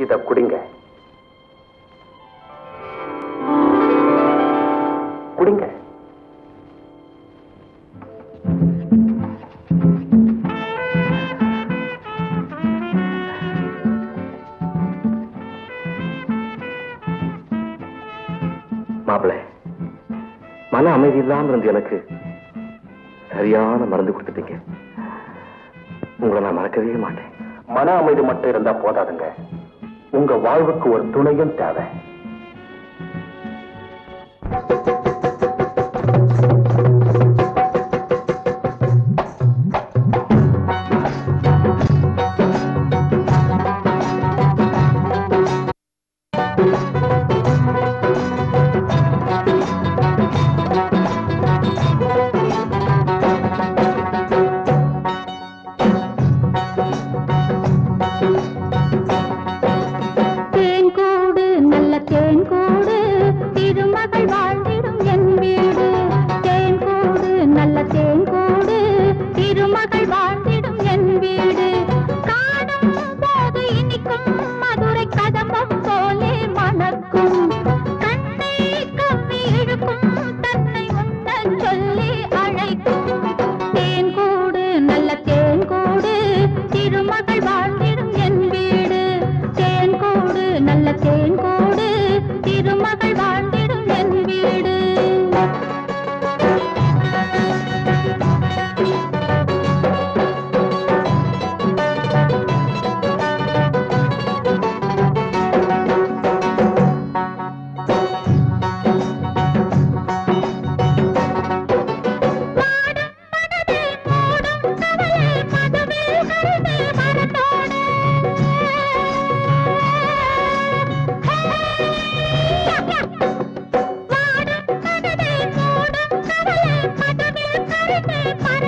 இத குடிங்க குடிங்க மாப்பிள்ள மன அமைதி இல்லாம இருந்து எனக்கு சரியான மருந்து கொடுத்துட்டீங்க உங்களை நான் மறக்கவே மாட்டேன் மன அமைதி மட்டும் இருந்தா போதாதுங்க உங்க வாழ்வுக்கு ஒரு துணையும் தேவை தேன்கூடு நல்ல தேன்கூடு திருமகள் வாழ்ந்திடும் என் வீடு தேன்கூடு நல்ல தேன்கூடு திருமகள் வாழ்ந்திடும் என் வீடு காணும் போது இனிக்கும் மதுரை கதம்பம் போலே மணக்கும் கண்ணை கவ்வி இழுக்கும் தன்னை உண்ணச் சொல்லி அழைக்கும் தேன்கூடு நல்ல தேன்கூடு திருமகள் வாழ்ந்திடும் என் வீடு தேன்கூடு நல்ல தேன்கூடு திருமகள் வாழ்ந்திடும் என் வீடு வாடும் மனதே மூடும் கவலை மதுவில் கருது மரத்தோடு வாடும் மனதே மூடும் கவலை மதுவில் கருது